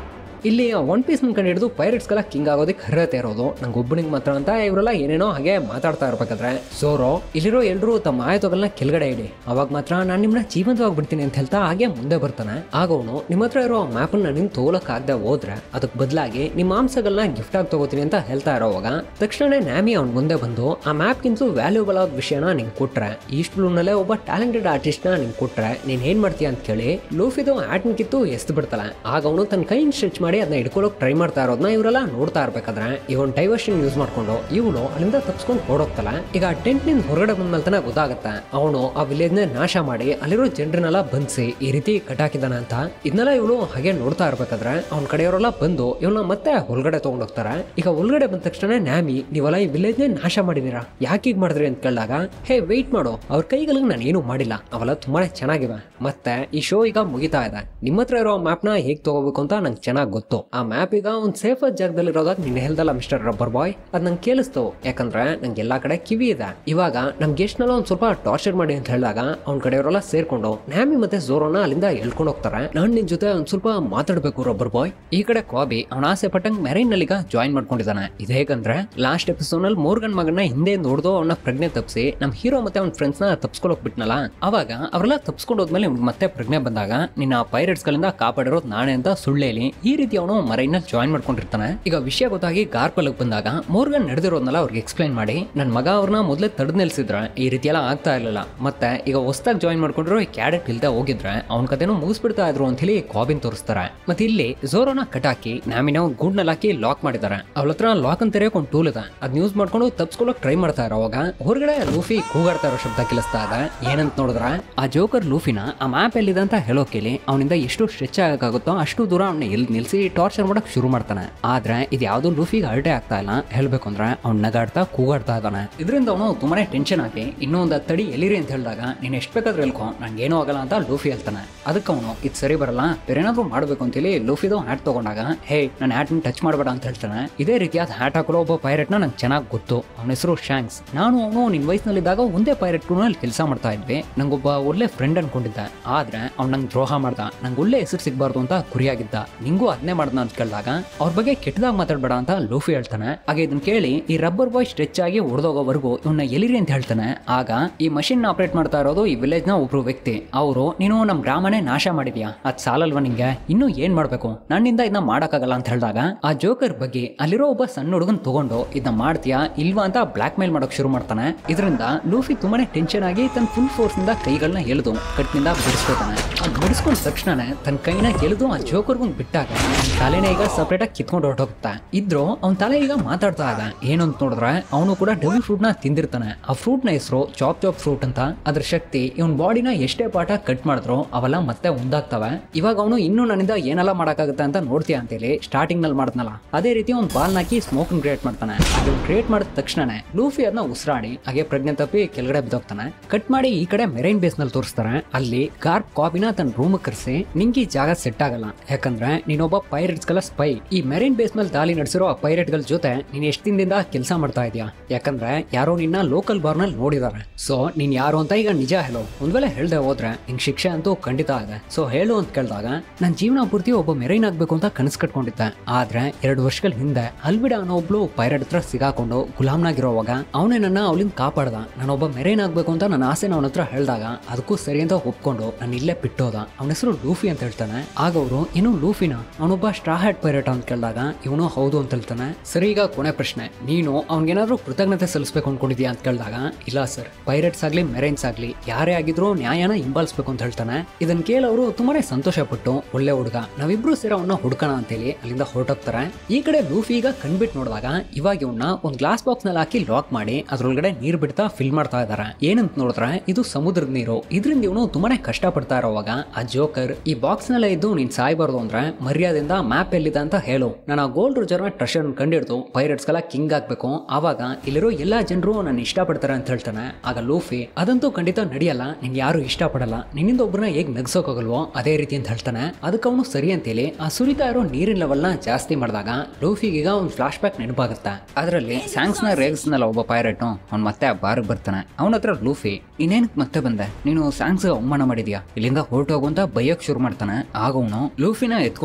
ಇಲ್ಲಿ ಒನ್ ಪೀಸ್ ಕಂಡು ಹಿಡಿದು ಪೈರೇಟ್ಸ್ಗೆಲ್ಲ ಕಿಂಗ್ ಆಗೋದಕ್ಕೆ ಅರ್ಹತೆ ಇರೋದು ನಂಗೆ ಒಬ್ಬನಿಗೆ ಮಾತ್ರ ಅಂತ ಇವರೆಲ್ಲ ಏನೇನೋ ಹಾಗೆ ಮಾತಾಡ್ತಾ ಇರ್ಬೇಕಾದ್ರೆ ಸೋರೋ ಇಲ್ಲಿರೋ ಎಲ್ಲರೂ ತಮ್ಮ ಆಯತಗಳನ್ನ ಕೆಳಗಡೆ ಇಡಿ ಅವಾಗ ಮಾತ್ರ ನಾನು ನಿಮ್ಮನ್ನ ಜೀವಂತವಾಗಿ ಬಿಡ್ತೀನಿ ಅಂತ ಹೇಳ್ತಾ ಹಾಗೆ ಮುಂದೆ ಬರ್ತಾನೆ ಆಗ ಅವನು ನಿಮ್ಮ ಹತ್ರ ಇರೋ ಮ್ಯಾಪ್ ಅನ್ನ ನಿನ್ ತೋಲಕ್ ಆಗದೆ ಹೋದ್ರೆ ಅದಕ್ಕೆ ಬದಲಾಗಿ ನಿಮ್ಮ ಮಾಂಸಗಳನ್ನ ಗಿಫ್ಟ್ ಆಗಿ ತಗೋತೀನಿ ಅಂತ ಹೇಳ್ತಾ ಇರೋವಾಗ ತಕ್ಷಣ ನ್ಯಾಮಿ ಅವ್ನ ಮುಂದೆ ಬಂದು ಆ ಮ್ಯಾಪ್ಗಿಂತ ವ್ಯಾಲ್ಯೂಬಲ್ ಆದ ವಿಷಯನ ನಿಂಗೆ ಕೊಟ್ರೆ ಈಸ್ಟ್ ಬ್ಲೂನಲ್ಲೇ ಒಬ್ಬ ಟ್ಯಾಲೆಂಟೆಡ್ ಆರ್ಟಿಸ್ಟ್ ನ ನಿಂಗೆ ಕೊಟ್ರೆ ನೀನ್ ಏನ್ ಮಾಡ್ತೀಯ ಅಂತ ಕೇಳಿ ಲೂಫಿದು ಆಟ್ನ ಕಿತ್ತು ಎಸ್ದು ಬಿಡ್ತಾಳೆ ಆಗ ಅವನು ತನ್ನ ಕೈ ಸ್ಟ್ರೆಚ್ ಮಾಡಿ ಅದನ್ನ ಹಿಡ್ಕೊಳ್ಳೋಕೆ ಟ್ರೈ ಮಾಡ್ತಾ ಇರೋದನ್ನ ಇವರೆಲ್ಲ ನೋಡ್ತಾ ಇರ್ಬೇಕಾದ್ರೆ ಇವನ್ ಡೈವರ್ಷನ್ ಯೂಸ್ ಮಾಡ್ಕೊಂಡು ಇವನು ಅಲ್ಲಿಂದ ತಪ್ಸ್ಕೊಂಡು ಓಡೋಗ್ತಾಳೆ ಈಗ ಟೆಂಟ್ ನಿಂದ ಹೊರಗಡೆ ಬಂದ್ಮೇಲೆ ತನಕ ಗೊತ್ತಾಗುತ್ತೆ ಅವನು ಆ ವಿಲೇಜ್ ನ ನಾಶ ಮಾಡಿ ಅಲ್ಲಿರೋ ಜನರನ್ನೆಲ್ಲ ಬಂಧಿಸಿ ಈ ರೀತಿ ಕಟ್ಟಾಕಿದ್ದಾನೆ ಅಂತ ಇದನ್ನೆಲ್ಲ ಇವಳು ಹಾಗೆ ನೋಡ್ತಾ ಇರ್ಬೇಕಾದ್ರೆ ಅವ್ನ ಕಡೆಯವರೆಲ್ಲ ಬಂದು ಇವನ್ನ ಮತ್ತೆ ಹೊರಗಡೆ ತಗೊಂಡೋಗ್ತಾರೆ ಈಗ ಹೊರಗಡೆ ಬಂದ ತಕ್ಷಣ ನ್ಯಾಮಿ ನೀವೆಲ್ಲ ಈ ವಿಲೇಜ್ ನೇ ನಾಶ ಮಾಡಿದೀರಾ ಯಾಕೆ ಹೀಗ್ ಮಾಡಿದ್ರಿ ಅಂತ ಕೇಳಿದಾಗ ಹೇ ವೆಯ್ಟ್ ಮಾಡು ಅವ್ರ ಕೈಗಳಿಗೆ ನಾನು ಏನು ಮಾಡಿಲ್ಲ ಅವೆಲ್ಲ ತುಂಬಾನೇ ಚೆನ್ನಾಗಿವೆ ಮತ್ತೆ ಈ ಶೋ ಈಗ ಮುಗಿತಾ ಇದೆ ನಿಮ್ಮ ಹತ್ರ ಇರೋ ಮ್ಯಾಪ್ ನ ಹೇಗ್ ತಗೋಬೇಕು ಅಂತ ನಂಗೆ ಚೆನ್ನಾಗಿ ಗೊತ್ತು ಆ ಮ್ಯಾಪ್ ಈಗ ಒಂದು ಸೇಫ್ ಜಾಗದಲ್ಲಿ ಇರೋದಾಗ ನೀನ್ ಹೇಳ್ದಲ್ಲ ಮಿಸ್ಟರ್ ರಬ್ಬರ್ ಬಾಯ್ ಅದ್ ನಂಗೆ ಕೇಳಿಸ್ತು ಯಾಕಂದ್ರೆ ನಂಗೆ ಎಲ್ಲಾ ಕಡೆ ಕಿವಿ ಇದೆ ಇವಾಗ ನಮ್ ಗೆಸ್ಟ್ನೆಲ್ಲ ಒಂದ್ ಸ್ವಲ್ಪ ಟಾರ್ಚರ್ ಮಾಡಿ ಅಂತ ಹೇಳಿದಾಗ ಅವ್ನ ಕಡೆಯವರೆಲ್ಲ ಸೇರ್ಕೊಂಡು ನ್ಯಾಮಿ ಮತ್ತೆ ಝೋರೋನ ಅಲ್ಲಿಂದ ಎಳ್ಕೊಂಡು ಹೋಗ್ತಾರೆ ನಾನ್ ನಿನ್ ಜೊತೆ ಒಂದ್ ಸ್ವಲ್ಪ ಮಾತಾಡ್ಬೇಕು ರಬ್ಬರ್ ಬಾಯ್ ಈ ಕಡೆ ಕಾಬಿ ಅವನ ಆಸೆ ಪಟ್ಟಂಗ್ ಮೆರೈನ್ ನಲ್ಲಿ ಈಗ ಜಾಯಿನ್ ಮಾಡ್ಕೊಂಡಿದ್ದಾನೆ ಇದು ಹೇಗಂದ್ರೆ ಲಾಸ್ಟ್ ಎಪಿಸೋಡ್ ನಲ್ಲಿ ಮೋರ್ಗನ್ ಮಗನ ಹಿಂದೆ ನೋಡ್ದು ಅವನ ಪ್ರಜ್ಞೆ ತಪ್ಪಿಸಿ ನಮ್ ಹೀರೋ ಮತ್ತೆ ಅವ್ನ ಫ್ರೆಂಡ್ಸ್ ನ ತಪ್ಸ್ಕೊಳಕ್ ಬಿಟ್ನಲ್ಲ ಅವಾಗ ಅವರೆಲ್ಲ ತಪ್ಸ್ಕೊಂಡು ಹೋದ್ಮೇಲೆ ಇವ್ನಿಗೆ ಮತ್ತೆ ಪ್ರಜ್ಞೆ ಬಂದಾಗ ನಿನ್ನ ಪೈರೇಟ್ಸ್ ಗಳಿಂದ ಕಾಪಾಡಿರೋದು ನಾನೇ ಅಂತ ಸುಳ್ಳೇಲಿ ಈ ರೀತಿ ಅವನು ಮರೈನ್ ಜಾಯಿನ್ ಮಾಡ್ಕೊಂಡಿರ್ತಾನೆ ಈಗ ವಿಷಯ ಗೊತ್ತಾಗಿ ಗಾರ್ಪಲ್ಗೆ ಬಂದಾಗ ಮೋರ್ಗನ್ ನಡೆದಿರೋದ್ನೆಲ್ಲ ಅವ್ರಿಗೆ ಎಕ್ಸ್ಪ್ಲೈನ್ ಮಾಡಿ ನನ್ನ ಮಗ ಅವ್ರನ್ನ ಮೊದಲೇ ತಡೆದು ನಿಲ್ಸಿದ್ರ ಈ ರೀತಿ ಎಲ್ಲ ಆಗ್ತಾ ಇರಲಿಲ್ಲ ಮತ್ತೆ ಈಗ ಹೊಸದಾಗಿ ಜಾಯಿನ್ ಮಾಡ್ಕೊಂಡಿರೋ ಈ ಕ್ಯಾಡೆಟ್ ಇಲ್ದೆ ಹೋಗಿದ್ರೆ ಅವ್ನ ಕತೆನೂ ಮುಗಿಸ್ಬಿಡ್ತಾ ಇದ್ರು ಅಂತ ಹೇಳಿ ಕಾಬಿನ್ ತೋರಿಸ್ತಾರೆ ಮತ್ತೆ ಇಲ್ಲಿ ಝೋರೋನ ಕಟಾಕಿ ನ್ಯಾಮಿನ ಒಂದು ಗೂಡ್ನಲ್ಲಿ ಹಾಕಿ ಲಾಕ್ ಮಾಡಿದ್ದಾರೆ ಅವಳ ಹತ್ರ ಲಾಕ್ ಅಂತ ತೆರೆಯೋಕೆ ಒಂದು ಟೂಲ್ ಇದೆ ಅದ್ ಯೂಸ್ ಮಾಡ್ಕೊಂಡು ತಪ್ಸ್ಕೊಳಕ್ ಟ್ರೈ ಮಾಡ್ತಾ ಇರೋವಾಗ ಹೊರಗಡೆ ಲೂಫಿ ಕೂಗಾಡ್ತಾ ಇರೋ ಶಬ್ದ ಕೇಳಿಸ್ತಾ ಇದೆ ಏನಂತ ನೋಡಿದ್ರೆ ಆ ಜೋಕರ್ ಲೂಫಿನ ಆ ಮ್ಯಾಪ್ ಎಲ್ಲಿದೆ ಅಂತ ಹೇಳೋ ಕೇಳಿ ಅವನಿಂದ ಎಷ್ಟು ಸ್ಟ್ರೆಚ್ ಆಗಕ್ಕಾಗುತ್ತೋ ಅಷ್ಟು ದೂರ ಅವನ್ನ ಎಲ್ಲಿ ನಿಲ್ಸಿ ಟಾರ್ಚರ್ ಮಾಡಕ್ ಶುರು ಮಾಡ್ತಾನೆ ಆದ್ರೆ ಇದು ಯಾವ್ದು ಲೂಫಿಗೆ ಅರ್ಟೆ ಆಗ್ತಾ ಇಲ್ಲ ಹೇಳ್ಬೇಕು ಅಂದ್ರೆ ಅವ್ನ ನಗಾಡ್ತಾ ಕೂಗಾಡ್ತಾ ಇದ್ದಾನೆ ಇದರಿಂದ ಅವನು ತುಂಬಾನೇ ಟೆನ್ಷನ್ ಆಗಿ ಇನ್ನೊಂದು ತಡಿ ಎಲ್ಲಿರಿ ಅಂತ ಹೇಳಿದಾಗ ನೀನ್ ಎಷ್ಟು ಬೇಕಾದ್ರೆ ಹೇಳ್ಕೊ ನಂಗೆ ಏನೂ ಆಗಲ್ಲ ಅಂತ ಲೂಫಿ ಹೇಳ್ತಾನೆ ಅದಕ್ಕೆ ಅವನು ಇದು ಸರಿ ಬರಲ್ಲ ಬೇರೇನಾದ್ರೂ ಮಾಡ್ಬೇಕು ಅಂತೇಳಿ ಲೂಫಿದು ಹ್ಯಾಟ್ ತಗೊಂಡಾಗ ಹೇ ನನ್ನ ಹ್ಯಾಟ್ ಟಚ್ ಮಾಡಬೇಡ ಅಂತ ಹೇಳ್ತಾನೆ ಇದೇ ರೀತಿಯಾದ ಹ್ಯಾಟ್ ಹಾಕೊಳ್ಳೋ ಒಬ್ಬ ಪೈರೆಟ್ ನ ನಂಗೆ ಚೆನ್ನಾಗಿ ಗೊತ್ತು ಅವನ ಹೆಸರು ಶಾಂಕ್ಸ್ ನಾನು ಅವನು ನಿನ್ ವಯಸ್ಸಿನಲ್ಲಿದ್ದಾಗ ಒಂದೇ ಪೈರೆಟ್ ಕ್ರೂನಲ್ಲಿ ಕೆಲಸ ಮಾಡ್ತಾ ಇದ್ವಿ ನಂಗೊಬ್ಬ ಒಳ್ಳೆ ಫ್ರೆಂಡ್ ಅನ್ಕೊಂಡಿದ್ದೆ ಆದ್ರೆ ಅವ್ನು ನಂಗೆ ದ್ರೋಹ ಮಾಡ್ದ ನಂಗೆ ಒಳ್ಳೆ ಹೆಸರು ಸಿಗ್ಬಾರ್ದು ಅಂತ ಗುರಿಯಾಗಿದ್ದ ನಿಂಗೂ ಅದನ್ನೇ ಮಾಡ್ದ ಅಂತ ಕೇಳಿದಾಗ ಅವ್ರ ಬಗ್ಗೆ ಕೆಟ್ಟದಾಗ ಮಾತಾಡ್ಬೇಡ ಅಂತ ಲೂಫಿ ಹೇಳ್ತಾನೆ ಹಾಗೆ ಇದನ್ನ ಕೇಳಿ ಈ ರಬ್ಬರ್ ಬಾಯ್ ಸ್ಟ್ರೆಚ್ ಆಗಿ ಹೊಡೆದೋಗೋವರೆಗೂ ಇವನ್ನ ಎಲಿರಿ ಅಂತ ಹೇಳ್ತಾನೆ ಆಗ ಈ ಮಷಿನ್ ಆಪರೇಟ್ ಮಾಡ್ತಾ ಇರೋದು ಈ ವಿಲೇಜ್ ನ ಒಬ್ರು ವ್ಯಕ್ತಿ ಅವರು ನೀನು ನಮ್ ಗ್ರಾಮನೇ ನಾಶ ಮಾಡಿದ್ಯಾ ಅದ್ ಸಾಲಲ್ವಾ ನಿಂಗೆ ಇನ್ನು ಏನ್ ಮಾಡ್ಬೇಕು ನನ್ನಿಂದ ಇದನ್ನ ಮಾಡಕ್ಕಾಗಲ್ಲ ಅಂತ ಹೇಳಿದಾಗ ಆ ಜೋಕರ್ ಬಗ್ಗೆ ಅಲ್ಲಿರೋ ಒಬ್ಬ ಸಣ್ಣ ಹುಡುಗನ್ ತಗೊಂಡು ಇದನ್ನ ಮಾಡ್ತೀಯಾ ಇಲ್ವಾ ಅಂತ ಬ್ಲಾಕ್ ಮೇಲ್ ಮಾಡಕ್ ಶುರು ಮಾಡ್ತಾನೆ ಇದರಿಂದ ಲೂಫಿ ತುಂಬಾನೇ ಟೆನ್ಷನ್ ಆಗಿ ತನ್ನ ಫುಲ್ ಫೋರ್ಸ್ ಇಂದ ಕೈಗಳನ್ನ ಎಳೆದು ಕಟ್ನಿಂದ ಬಿಡಿಸ್ಕೊತಾನೆ ಅದ್ ಬಿಡಿಸ್ಕೊಂಡ ತಕ್ಷಣನೇ ತನ್ನ ಕೈನ ಎಳೆದು ಆ ಜೋಕರ್ಗೊಂದು ಬಿಟ್ಟಾಗ ಅವ್ನ್ ತಲೆನೇ ಈಗ ಸಪರೇಟ್ ಆಗಿ ಕಿತ್ಕೊಂಡು ಹೊರಟೋಗ್ತಾ ಇದ್ರು ಅವ್ನ ತಲೆ ಈಗ ಮಾತಾಡ್ತಾ ಇದ್ದ ಏನು ಅಂತ ನೋಡಿದ್ರೆ ಅವನು ಕೂಡ ಡಬಲ್ ಫ್ರೂಟ್ ನ ತಿಂದಿರ್ತಾನೆ ಆ ಫ್ರೂಟ್ ನ ಹೆಸರು ಚಾಪ್ ಚಾಪ್ ಫ್ರೂಟ್ ಅಂತ ಅದ್ರ ಶಕ್ತಿ ಇವನ್ ಬಾಡಿನ ಎಷ್ಟೇ ಪಾಠ ಕಟ್ ಮಾಡಿದ್ರು ಅವೆಲ್ಲ ಮತ್ತೆ ಒಂದಾಗ್ತವೆ ಇವಾಗ ಅವನು ಇನ್ನೂ ನನ್ನಿಂದ ಏನೆಲ್ಲ ಮಾಡಕ್ಕಾಗುತ್ತೆ ಅಂತ ನೋಡ್ತೀಯ ಅಂತೇಳಿ ಸ್ಟಾರ್ಟಿಂಗ್ ನಲ್ಲಿ ಮಾಡ್ತಾನಲ್ಲ ಅದೇ ರೀತಿ ಒಂದು ಬಾಲ್ ಹಾಕಿ ಸ್ಮೋಕ್ ಕ್ರಿಯೇಟ್ ಮಾಡ್ತಾನೆ ಅದನ್ನ ಕ್ರಿಯೇಟ್ ಮಾಡಿದ ತಕ್ಷಣನೇ ಲೂಫಿ ಅದನ್ನ ಉಸಿರಾಡಿ ಹಾಗೆ ಪ್ರಜ್ಞೆ ತಪ್ಪಿ ಕೆಳಗಡೆ ಬಿದ್ದೋಗ್ತಾನೆ ಕಟ್ ಮಾಡಿ ಈ ಕಡೆ ಮೆರೈನ್ ಬೇಸ್ ನಲ್ಲಿ ತೋರಿಸ್ತಾರೆ ಅಲ್ಲಿ ಕಾರ್ಪ್ ಕಾಬಿನ ತನ್ನ ರೂಮ್ ಕರೆಸಿ ನಿಂಗೆ ಈ ಜಾಗ ಸೆಟ್ ಆಗಲ್ಲ ಯಾಕಂದ್ರೆ ನೀನೊಬ್ಬ ಪೈರೇಟ್ಸ್ ಗಳ ಸ್ಪೈ ಈ ಮೆರೈನ್ ಬೇಸ್ ಮೇಲೆ ದಾಳಿ ನಡೆಸಿರೋ ಆ ಪೈರೇಟ್ ಗಳ ಜೊತೆ ನೀನ್ ಎಷ್ಟು ದಿನದಿಂದ ಕೆಲಸ ಮಾಡ್ತಾ ಇದೀಯಾ ಯಾಕಂದ್ರೆ ಯಾರೋ ನಿನ್ನ ಲೋಕಲ್ ಬಾರ್ ನಲ್ಲಿ ನೋಡಿದಾರೆ ಸೊ ನೀನ್ ಯಾರು ಅಂತ ಈಗ ನಿಜ ಹೇಳು ಒಂದ್ ವೇಳೆ ಹೇಳ್ದೆ ಹೋದ್ರೆ ನಿಂಗೆ ಶಿಕ್ಷೆ ಅಂತೂ ಖಂಡಿತ ಇದೆ ಸೊ ಹೇಳು ಅಂತ ಕೇಳಿದಾಗ ನನ್ನ ಜೀವನ ಪೂರ್ತಿ ಒಬ್ಬ ಮೆರೈನ್ ಆಗ್ಬೇಕು ಅಂತ ಕನಸು ಕಟ್ಕೊಂಡಿದ್ದೆ ಆದ್ರೆ ಎರಡು ವರ್ಷಗಳ ಹಿಂದೆ ಅಲ್ಬಿಡ ಅನ್ನೋ ಒಬ್ಳು ಪೈರೇಟ್ ಹತ್ರ ಸಿಗಾಕೊಂಡು ಗುಲಾಮ್ನಾಗಿರೋವಾಗ ಅವನೇ ನನ್ನ ಅವಳಿಂದ ಕಾಪಾಡ್ದ ನಾನೊಬ್ಬ ಮೆರೈನ್ ಆಗ್ಬೇಕು ಅಂತ ನನ್ನ ಆಸೆನ ಅವನ ಹತ್ರ ಹೇಳ್ದಾಗ ಅದಕ್ಕೂ ಸರಿ ಅಂತ ಒಪ್ಕೊಂಡು ನಾನು ಇಲ್ಲೇ ಬಿಟ್ಟೋದ ಅವನ ಹೆಸರು ಲೂಫಿ ಅಂತ ಹೇಳ್ತಾನೆ ಆಗ ಅವರು ಏನು ಲೂಫಿನ ಅವನೊಬ್ಬ ಸ್ಟ್ರಾ ಹ್ಯಾಟ್ ಪೈರೇಟ್ ಅಂತ ಕೇಳಿದಾಗ ಇವನು ಹೌದು ಅಂತ ಹೇಳ್ತಾನೆ ಸರಿ ಈಗ ಕೊನೆ ಪ್ರಶ್ನೆ ನೀನು ಅವ್ನಿಗೇನಾದ್ರೂ ಕೃತಜ್ಞತೆ ಸಲ್ಲಿಸ್ಬೇಕು ಅನ್ಕೊಂಡಿದ್ಯಾ ಅಂತ ಕೇಳಿದಾಗ ಇಲ್ಲ ಸರ್ ಪೈರೇಟ್ಸ್ ಆಗ್ಲಿ ಮೆರೈನ್ಸ್ ಆಗ್ಲಿ ಯಾರೇ ಆಗಿದ್ರು ನ್ಯಾಯನ ಹಿಂಬಾಲಿಸ್ಬೇಕು ಅಂತ ಹೇಳ್ತಾನೆ ಇದನ್ನ ಕೇಳೋರು ತುಂಬಾನೇ ಸಂತೋಷ ಪಟ್ಟು ಒಳ್ಳೆ ಹುಡುಗ ನಾವಿಬ್ರು ಸೇರ ಅವನ್ನ ಹುಡ್ಕೋಣ ಅಂತೇಳಿ ಅಲ್ಲಿಂದ ಹೊರಟೋಗ್ತಾರೆ ಈ ಕಡೆ ಲೂಫಿ ಈಗ ಕಣ್ಬಿಟ್ಟು ನೋಡಿದಾಗ ಇವಾಗ ಇವನ್ನ ಒಂದ್ ಗ್ಲಾಸ್ ಬಾಕ್ಸ್ ನಲ್ಲಿ ಹಾಕಿ ಲಾಕ್ ಮಾಡಿ ಅದ್ರೊಳಗಡೆ ನೀರ್ ಬಿಡ್ತಾ ಫಿಲ್ ಮಾಡ್ತಾ ಇದಾರೆ ಏನಂತ ನೋಡಿದ್ರೆ ಇದು ಸಮುದ್ರದ ನೀರು ಇದರಿಂದ ಇವನು ತುಂಬಾನೇ ಕಷ್ಟ ಪಡ್ತಾ ಇರೋವಾಗ ಆ ಜೋಕರ್ ಈ ಬಾಕ್ಸ್ ನಲ್ಲೇ ಇದ್ದು ನೀನ್ ಸಾಯ್ಬಾರ್ದು ಅಂದ್ರೆ ಮರ್ಯಾದೆಯಿಂದ ಮ್ಯಾಪ್ ಎಲ್ಲಿದೆ ಅಂತ ಹೇಳು ನಾನು ಆ ಗೋಲ್ಡ್ ರುಜರ್ನ ಟ್ರೆಷರ್ ಕಂಡಿಡ್ದು ಪೈರೇಟ್ಸ್ ಗೆಲ್ಲ ಕಿಂಗ್ ಆಗ್ಬೇಕು ಆವಾಗ ಇಲ್ಲಿರೋ ಎಲ್ಲಾ ಜನರು ನನ್ನ ಇಷ್ಟಪಡ್ತಾರೆ ಅಂತ ಹೇಳ್ತಾನೆ ಆಗ ಲೂಫಿ ಅದಂತೂ ಖಂಡಿತ ನಡೆಯಲ್ಲ ನಿನ್ ಯಾರು ಇಷ್ಟಪಡಲ್ಲ ನಿನ್ನಿಂದ ಒಬ್ಬರನ್ನ ಹೇಗ್ ನಗ್ಸೋಕಾಗಲ್ವೋ ಅದೇ ರೀತಿ ಅಂತ ಹೇಳ್ತಾನೆ ಅದಕ್ಕೆ ಅವನು ಸರಿ ಅಂತೇಳಿ ಆ ಸುರಿತಾ ಇರೋ ನೀರಿನ ಲೆವೆಲ್ನ ಜಾಸ್ತಿ ಮಾಡಿದಾಗ ಲೂಫಿಗೀಗ ಒಂದು ಫ್ಲಾಶ್ ಬ್ಯಾಕ್ ನೆನಪಾಗುತ್ತೆ ಅದರಲ್ಲಿ ಸ್ಯಾಂಕ್ಸ್ ನ ರೇಗಿಸ್ನಲ್ಲ ಒಬ್ಬ ಪೈರೇಟು ಅವ್ನು ಮತ್ತೆ ಆ ಬಾರ್ಗೆ ಬರ್ತಾನೆ ಅವನ ಹತ್ರ ಲೂಫಿ ನೀನೇನಕ್ಕೆ ಮತ್ತೆ ಬಂದೆ ನೀನು ಸ್ಯಾಂಕ್ಸ್ ಅವಮಾನ ಮಾಡಿದ್ಯಾ ಇಲ್ಲಿಂದ ಹೊರಟೋಗು ಅಂತ ಬೈಯಕ್ ಶುರು ಮಾಡ್ತಾನೆ ಆಗ ಅವನು ಲೂಫಿನ ಎತ್ಕೊಂಡು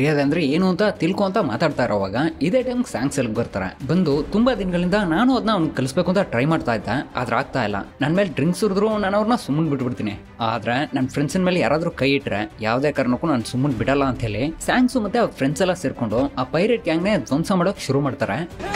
ಮರ್ಯಾದೆ ಅಂದ್ರೆ ಏನು ಅಂತ ತಿಳ್ಕೊ ಅಂತ ಮಾತಾಡ್ತಾ ಇರೋವಾಗ ಇದೇ ಟೈಮ್ ಸ್ಯಾಂಕ್ಸ್ ಎಲ್ಗ್ ಬರ್ತಾರೆ ಬಂದು ತುಂಬಾ ದಿನಗಳಿಂದ ನಾನು ಅದನ್ನ ಅವ್ನು ಕಲಿಸ್ಬೇಕು ಅಂತ ಟ್ರೈ ಮಾಡ್ತಾ ಇದ್ದೆ ಆದ್ರೆ ಆಗ್ತಾ ಇಲ್ಲ ನನ್ನ ಮೇಲೆ ಡ್ರಿಂಕ್ಸ್ ಹುರಿದ್ರು ನಾನು ಅವ್ರನ್ನ ಸುಮ್ಮನೆ ಬಿಟ್ಬಿಡ್ತೀನಿ ಆದ್ರೆ ನನ್ನ ಫ್ರೆಂಡ್ಸಿನ ಮೇಲೆ ಯಾರಾದ್ರೂ ಕೈ ಇಟ್ರೆ ಯಾವುದೇ ಕಾರಣಕ್ಕೂ ನಾನು ಸುಮ್ಮನೆ ಬಿಡಲ್ಲ ಅಂತ ಹೇಳಿ ಸ್ಯಾಂಕ್ಸು ಮತ್ತೆ ಅವ್ರ ಫ್ರೆಂಡ್ಸ್ ಎಲ್ಲ ಸೇರ್ಕೊಂಡು ಆ ಪೈರೇಟ್ ಗ್ಯಾಂಗ್ನೇ ಧ್ವಂಸ ಮಾಡೋಕೆ ಶುರು ಮಾಡ್ತಾರೆ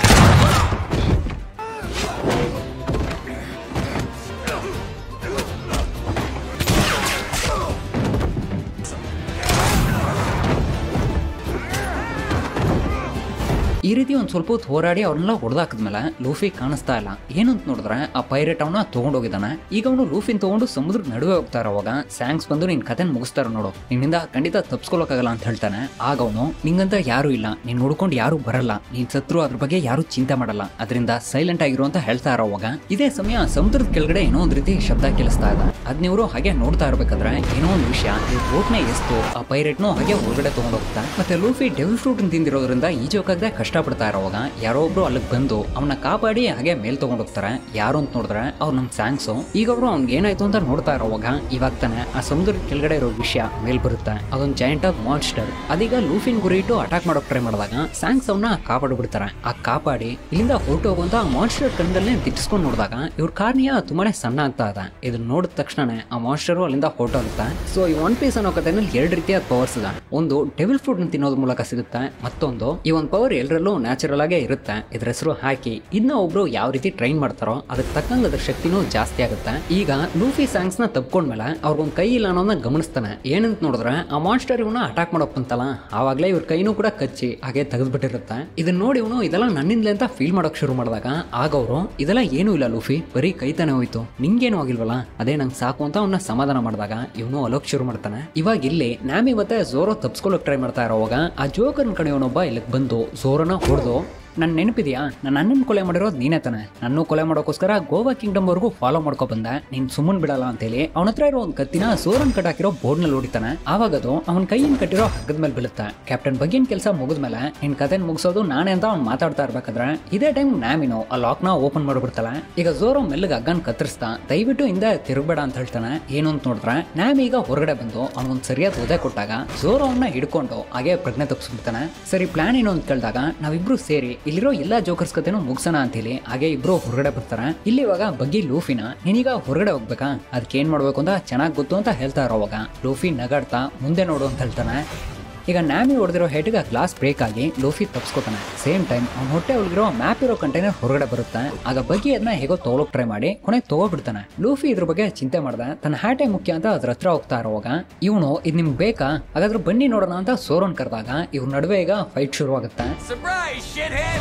ಈ ರೀತಿ ಒಂದು ಸ್ವಲ್ಪ ಹೊತ್ತು ಹೋರಾಡಿ ಅವ್ರನ್ನೆಲ್ಲ ಹೊಡೆದಾಕಿದ್ಮೇಲೆ ಲೂಫಿ ಕಾಣಿಸ್ತಾ ಇಲ್ಲ ಏನು ಅಂತ ನೋಡಿದ್ರೆ ಆ ಪೈರೇಟ್ ಅವನ ತಗೊಂಡೋಗಿದ್ದಾನೆ ಈಗ ಅವನು ಲೂಫಿನ್ ತಗೊಂಡು ಸಮುದ್ರದ ನಡುವೆ ಹೋಗ್ತಾ ಇರೋವಾಗ ಸ್ಯಾಂಕ್ಸ್ ಬಂದು ನಿನ್ ಕತೆ ಮುಗಿಸ್ತಾರ ನೋಡು ನಿನ್ನಿಂದ ಖಂಡಿತ ತಪ್ಸ್ಕೊಳಕ್ಕಾಗಲ್ಲ ಅಂತ ಹೇಳ್ತಾನೆ ಆಗ ಅವನು ನಿಂಗಂತ ಯಾರು ಇಲ್ಲ ನೀನ್ ನೋಡ್ಕೊಂಡು ಯಾರು ಬರಲ್ಲ ನೀನ್ ಸತ್ರು ಅದ್ರ ಬಗ್ಗೆ ಯಾರು ಚಿಂತೆ ಮಾಡಲ್ಲ ಅದರಿಂದ ಸೈಲೆಂಟ್ ಆಗಿರು ಅಂತ ಹೇಳ್ತಾ ಇರೋವಾಗ ಇದೇ ಸಮಯ ಸಮುದ್ರದ ಕೆಳಗಡೆ ಏನೋ ಒಂದ್ ರೀತಿ ಶಬ್ದ ಕೇಳಿಸ್ತಾ ಇದೆ ಅದ್ ನೀವು ಹಾಗೆ ನೋಡ್ತಾ ಇರ್ಬೇಕಾದ್ರೆ ಏನೋ ಒಂದು ವಿಷಯ ಈ ಬೋಟ್ನೇ ಎಷ್ಟು ಆ ಪೈರೇಟ್ನು ಹಾಗೆ ಹೊರಗಡೆ ತಗೊಂಡೋಗ್ತಾ ಮತ್ತೆ ಲೂಫಿ ಡೆವಿಲ್ ಫ್ರೂಟ್ ತಿಂದಿರೋದ್ರಿಂದ ಈಜೋಕಾಗದೆ ಕಷ್ಟಪಡ್ತಾ ಇರೋವಾಗ ಯಾರೋ ಒಬ್ರು ಅಲ್ಲಿಗೆ ಬಂದು ಅವನ ಕಾಪಾಡಿ ಹಾಗೆ ಮೇಲ್ ತಗೊಂಡೋಗ್ತಾರೆ ಯಾರು ಅಂತ ನೋಡಿದ್ರೆ ಅವ್ರು ನಮ್ ಸ್ಯಾಂಕ್ಸು ಈಗ ಅವರು ಅವ್ನಿಗೆ ಏನಾಯ್ತು ಅಂತ ನೋಡ್ತಾ ಇರೋವಾಗ ಇವಾಗ ತಾನೆ ಆ ಸಮುದ್ರದ ಕೆಳಗಡೆ ಇರೋ ವಿಷಯ ಮೇಲ್ ಬರುತ್ತೆ ಅದೊಂದು ಜಾಯಿಂಟ್ ಆಫ್ ಮಾನ್ಸ್ಟರ್ ಅದೀಗ ಲೂಫಿನ್ ಗುರಿ ಇಟ್ಟು ಅಟ್ಯಾಕ್ ಮಾಡೋಕ್ ಟ್ರೈ ಮಾಡಿದಾಗ ಸ್ಯಾಂಕ್ಸ್ ಅವನ್ನ ಕಾಪಾಡ್ಬಿಡ್ತಾರೆ ಆ ಕಾಪಾಡಿ ಇಲ್ಲಿಂದ ಹೊರಟು ಹೋಗುವಂತ ಆ ಮಾನ್ಸ್ಟರ್ ಕಣ್ಣಲ್ಲೇ ದಿಟ್ಟಿಸ್ಕೊಂಡು ನೋಡಿದಾಗ ಇವ್ರ ಕಾರ್ನಿಯ ತುಂಬಾನೇ ಸಣ್ಣ ಆಗ್ತಾ ಇದೆ ಇದನ್ನ ನೋಡಿದ ತಕ್ಷಣನೇ ಆ ಮಾನ್ಸ್ಟರ್ ಅಲ್ಲಿಂದ ಹೊರಟೋಗುತ್ತೆ ಸೊ ಈ ಒನ್ ಪೀಸ್ ಅನ್ನೋ ಕಥೆನಲ್ಲಿ ಎರಡು ರೀತಿಯ ಪವರ್ಸ್ ಇದೆ ಒಂದು ಡೆವಿಲ್ ಫ್ರೂಟ್ ತಿನ್ನೋದ್ರ ಮೂಲಕ ಸಿಗುತ್ತೆ ಮತ್ತೊಂದು ಈ ಒಂದು ಪವರ್ ಎಲ್ಲರಲ್ಲೂ ನ್ಯಾಚುರಲ್ ಆಗೇ ಇರುತ್ತೆ ಇದ್ರ ಹೆಸರು ಹಾಕಿ ಇದನ್ನ ಒಬ್ರು ಯಾವ ರೀತಿ ಟ್ರೈನ್ ಮಾಡ್ತಾರೋ ಅದಕ್ಕೆ ತಕ್ಕಂಗೆ ಅದ್ರ ಶಕ್ತಿನೂ ಜಾಸ್ತಿ ಆಗುತ್ತೆ ಈಗ ಲೂಫಿ ಸ್ಯಾಂಕ್ಸ್ ನ ತಪ್ಕೊಂಡ್ಮೇಲೆ ಅವ್ರಿಗೊಂದು ಕೈ ಇಲ್ಲ ಅನ್ನೋದನ್ನ ಗಮನಿಸ್ತಾನೆ ಏನಂತ ನೋಡಿದ್ರೆ ಆ ಮಾನ್ಸ್ಟರ್ ಇವನ್ನ ಅಟ್ಯಾಕ್ ಮಾಡೋಕ್ ಬಂತಲ್ಲ ಆವಾಗಲೇ ಇವ್ರ ಕೈನೂ ಕೂಡ ಕಚ್ಚಿ ಹಾಗೆ ತೆಗೆದ್ಬಿಟ್ಟಿರುತ್ತೆ ಇದನ್ನ ನೋಡಿ ಇವನು ಇದೆಲ್ಲ ನನ್ನಿಂದಲೇ ಅಂತ ಫೀಲ್ ಮಾಡೋಕ್ ಶುರು ಮಾಡಿದಾಗ ಆಗ ಅವರು ಇದೆಲ್ಲ ಏನೂ ಇಲ್ಲ ಲೂಫಿ ಬರೀ ಕೈ ತಾನೇ ಹೋಯ್ತು ನಿಂಗೇನು ಆಗಿಲ್ವಲ್ಲ ಅದೇ ನಂಗೆ ಸಾಕು ಅಂತ ಅವನ್ನ ಸಮಾಧಾನ ಮಾಡಿದಾಗ ಇವನು ಅಲೋಕ್ ಶುರು ಮಾಡ್ತಾನೆ ಇವಾಗ ಇಲ್ಲಿ ನ್ಯಾಮಿ ಮತ್ತೆ ಝೋರೋ ತಪ್ಸ್ಕೊಳಕ್ ಟ್ರೈ ಮಾಡ್ತಾ ಇರೋವಾಗ ಆ ಜೋಕರ್ನ ಕಡೆಯವನೊಬ್ಬ ಇಲ್ಲಿಗೆ ಬಂದು ಝೋರನ ಹೊಡೆದು ನನ್ನ ನೆನಪಿದೆಯಾ ನನ್ನ ಅಣ್ಣನ ಕೊಲೆ ಮಾಡಿರೋದು ನೀನೇ ತಾನೆ ನನ್ನ ಕೊಲೆ ಮಾಡೋಕ್ಕೋಸ್ಕರ ಗೋವಾ ಕಿಂಗ್ಡಮ್ ವರೆಗೂ ಫಾಲೋ ಮಾಡ್ಕೊ ಬಂದ ನೀನ್ ಸುಮ್ಮನ್ ಬಿಡಲ್ಲ ಅಂತೇಳಿ ಅವನ ಹತ್ರ ಇರೋ ಒಂದು ಕತ್ತಿನ ಸೋರನ್ ಕಟ್ ಹಾಕಿರೋ ಬೋರ್ಡ್ ನಲ್ಲಿ ಹೊಡಿತಾನೆ ಆವಾಗ ಅದು ಅವನ ಕೈಯಿಂದ ಕಟ್ಟಿರೋ ಹಗ್ಗದ ಮೇಲೆ ಬೀಳುತ್ತೆ ಕ್ಯಾಪ್ಟನ್ ಬಗ್ಗಿನ ಕೆಲಸ ಮುಗಿದ್ಮೇಲೆ ನಿನ್ ಕತೆ ಮುಗಿಸೋದು ನಾನೇ ಅಂತ ಅವ್ನು ಮಾತಾಡ್ತಾ ಇರ್ಬೇಕಾದ್ರೆ ಇದೇ ಟೈಮ್ ನ್ಯಾಮಿನೋ ಆ ಲಾಕ್ನ ಓಪನ್ ಮಾಡ್ಬಿಡ್ತಾಳೆ ಈಗ ಝೋರೋ ಮೆಲ್ಲಗೆ ಹಗ್ಗನ್ ಕತ್ತರಿಸ್ತಾ ದಯವಿಟ್ಟು ಹಿಂದೆ ತಿರುಗಬೇಡ ಅಂತ ಹೇಳ್ತಾನೆ ಏನು ಅಂತ ನೋಡಿದ್ರೆ ನ್ಯಾಮಿ ಈಗ ಹೊರಗಡೆ ಬಂದು ಅವನಿಗೊಂದು ಸರಿಯಾದ ಒದೆ ಕೊಟ್ಟಾಗ ಝೋರೋ ಅವನ್ನ ಹಿಡ್ಕೊಂಡು ಹಾಗೆ ಪ್ರಜ್ಞೆ ತಪ್ಪಿಸ್ಬಿಡ್ತಾನೆ ಸರಿ ಪ್ಲಾನ್ ಏನು ಅಂತ ಕೇಳಿದಾಗ ನಾವಿಬ್ರು ಸೇರಿ ಇಲ್ಲಿರೋ ಎಲ್ಲಾ ಜೋಕರ್ಸ್ ಕತೆನೂ ಮುಗ್ಸೋಣ ಅಂತೇಳಿ ಹಾಗೆ ಇಬ್ರು ಹೊರಗಡೆ ಬರ್ತಾರೆ ಇಲ್ಲಿ ಇವಾಗ ಬಗ್ಗಿ ಲೂಫಿನ ನೀನೀಗ ಹೊರಗಡೆ ಹೋಗ್ಬೇಕಾ ಅದಕ್ಕೆ ಏನ್ ಮಾಡ್ಬೇಕು ಅಂತ ಚೆನ್ನಾಗಿ ಗೊತ್ತು ಅಂತ ಹೇಳ್ತಾ ಇರೋವಾಗ ಲೂಫಿ ನಗಾಡ್ತಾ ಮುಂದೆ ನೋಡು ಅಂತ ಹೇಳ್ತಾನೆ ಈಗ ನ್ಯಾಮಿ ಹೊಡೆದಿರೋ ಹೆಡ್ಗೆ ಗ್ಲಾಸ್ ಬ್ರೇಕ್ ಆಗಿ ಲೂಫಿ ತಪ್ಸ್ಕೊತಾನೆ ಸೇಮ್ ಟೈಮ್ ಅವ್ನ ಹೊಟ್ಟೆ ಒಳಗಿರೋ ಮ್ಯಾಪ್ ಇರೋ ಕಂಟೈನರ್ ಹೊರಗಡೆ ಬರುತ್ತೆ ಆಗ ಬಗ್ಗಿ ಅದನ್ನ ಹೇಗೋ ತಗೊಳಕ್ ಟ್ರೈ ಮಾಡಿ ಕೊನೆಗೆ ತಗೋಬಿಡ್ತಾನೆ ಲೂಫಿ ಇದ್ರ ಬಗ್ಗೆ ಚಿಂತೆ ಮಾಡ್ದೆ ತನ್ನ ಹ್ಯಾಟೆ ಮುಖ್ಯ ಅಂತ ಅದ್ರ ಹತ್ರ ಹೋಗ್ತಾ ಇರುವಾಗ ಇವನು ಇದು ನಿಮ್ಗೆ ಬೇಕಾ ಹಾಗಾದ್ರೆ ಬನ್ನಿ ನೋಡೋಣ ಅಂತ ಸೋರೋನ್ ಕರೆದಾಗ ಇವ್ರ ನಡುವೆ ಈಗ ಫೈಟ್ ಶುರುವಾಗುತ್ತೆ Surprise, shithead!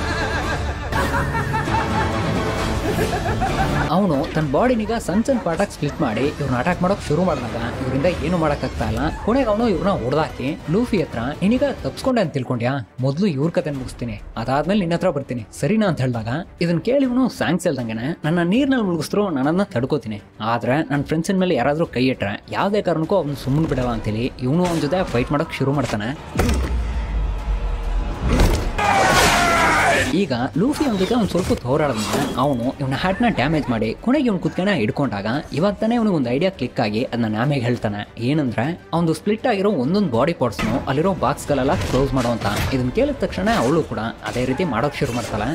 ಅವನು ತನ್ನ ಬಾಡಿನೀಗ ಸಣ್ಣ ಸಣ್ಣ ಪಾರ್ಟಾಗಿ ಸ್ಪ್ಲಿಟ್ ಮಾಡಿ ಇವ್ರನ್ನ ಅಟ್ಯಾಕ್ ಮಾಡೋಕ್ ಶುರು ಮಾಡಿದಾಗ ಇವರಿಂದ ಏನು ಮಾಡೋಕ್ಕಾಗ್ತಾ ಇಲ್ಲ ಕೊನೆಗೆ ಅವನು ಇವ್ರನ್ನ ಹೊಡೆದಾಕಿ ಲೂಫಿ ಹತ್ರ ನೀನೀಗ ತಪ್ಸ್ಕೊಂಡೆ ಅಂತ ತಿಳ್ಕೊಂಡ್ಯಾ ಮೊದಲು ಇವ್ರ ಕತೆ ಮುಗಿಸ್ತೀನಿ ಅದಾದ್ಮೇಲೆ ನಿನ್ನ ಹತ್ರ ಬರ್ತೀನಿ ಸರಿನಾ ಅಂತ ಹೇಳಿದಾಗ ಇದನ್ನ ಕೇಳಿ ಇವನು ಸ್ಯಾಂಕ್ಸ್ ಹೇಳ್ದಂಗೆನೆ ನನ್ನ ನೀರ್ನಲ್ಲಿ ಮುಳುಗಿಸ್ರು ನನ್ನನ್ನ ತಡ್ಕೋತೀನಿ ಆದ್ರೆ ನನ್ನ ಫ್ರೆಂಡ್ಸಿನ ಮೇಲೆ ಯಾರಾದ್ರೂ ಕೈ ಇಟ್ರೆ ಯಾವುದೇ ಕಾರಣಕ್ಕೂ ಅವ್ನು ಸುಮ್ಮನೆ ಬಿಡಲ್ಲ ಅಂತೇಳಿ ಇವನು ಅವನ ಜೊತೆ ಫೈಟ್ ಮಾಡೋಕ್ ಶುರು ಮಾಡ್ತಾನೆ ಈಗ ಲೂಫಿ ಅವನ ಜೊತೆ ಒಂದು ಸ್ವಲ್ಪ ಹೊತ್ತು ಹೋರಾಡಿದ್ಮೇಲೆ ಅವನು ಇವನ ಹ್ಯಾಟ್ನ ಡ್ಯಾಮೇಜ್ ಮಾಡಿ ಕೊನೆಗೆ ಇವ್ನು ಕುತ್ಕಣ ಹಿಡ್ಕೊಂಡಾಗ ಇವಾಗ ತಾನೇ ಅವನಿಗೆ ಒಂದು ಐಡಿಯಾ ಕ್ಲಿಕ್ ಆಗಿ ಅದನ್ನ ನ್ಯಾಮೇಗೆ ಹೇಳ್ತಾನೆ ಏನಂದ್ರೆ ಅವನು ಸ್ಪ್ಲಿಟ್ ಆಗಿರೋ ಒಂದೊಂದು ಬಾಡಿ ಪಾರ್ಟ್ಸ್ನು ಅಲ್ಲಿರೋ ಬಾಕ್ಸ್ಗಳೆಲ್ಲ ಕ್ಲೋಸ್ ಮಾಡುವಂತ ಇದನ್ನ ಕೇಳಿದ ತಕ್ಷಣ ಅವಳು ಕೂಡ ಅದೇ ರೀತಿ ಮಾಡೋಕ್ ಶುರು ಮಾಡ್ತಾಳೆ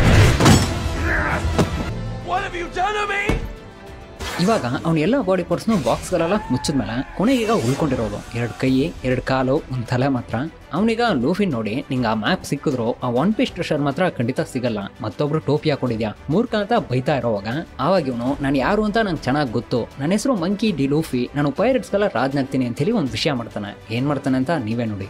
What have you done to me? ಇವಾಗ ಅವ್ನ ಎಲ್ಲ ಬಾಡಿ ಪಾರ್ಟ್ಸ್ನು ಬಾಕ್ಸ್ಗಳೆಲ್ಲ ಮುಚ್ಚಿದ್ಮೇಲೆ ಕೊನೆಗೆ ಈಗ ಉಳ್ಕೊಂಡಿರೋದು ಎರಡು ಕೈ ಎರಡು ಕಾಲು ಒಂದು ತಲೆ ಮಾತ್ರ ಅವನೀಗ ಲೂಫಿನ್ ನೋಡಿ ನಿಂಗೆ ಆ ಮ್ಯಾಪ್ ಸಿಕ್ಕಿದ್ರು ಆ ಒನ್ ಪೀಸ್ ಟ್ರೆಷರ್ ಮಾತ್ರ ಖಂಡಿತ ಸಿಗಲ್ಲ ಮತ್ತೊಬ್ರು ಟೋಪಿ ಹಾಕೊಂಡಿದ್ಯಾ ಮೂರ್ಖ ಅಂತ ಬೈತಾ ಇರೋವಾಗ ಆವಾಗ ಇವನು ನಾನು ಯಾರು ಅಂತ ನಂಗೆ ಚೆನ್ನಾಗಿ ಗೊತ್ತು ನನ್ನ ಹೆಸರು ಮಂಕಿ ಡಿ ಲೂಫಿ ನಾನು ಪೈರೇಟ್ಸ್ಗೆಲ್ಲ ರಾಜ್ನಾಗ್ತೀನಿ ಅಂತೇಳಿ ಒಂದು ವಿಷಯ ಮಾಡ್ತಾನೆ ಏನು ಮಾಡ್ತಾನೆ ಅಂತ ನೀವೇ ನೋಡಿ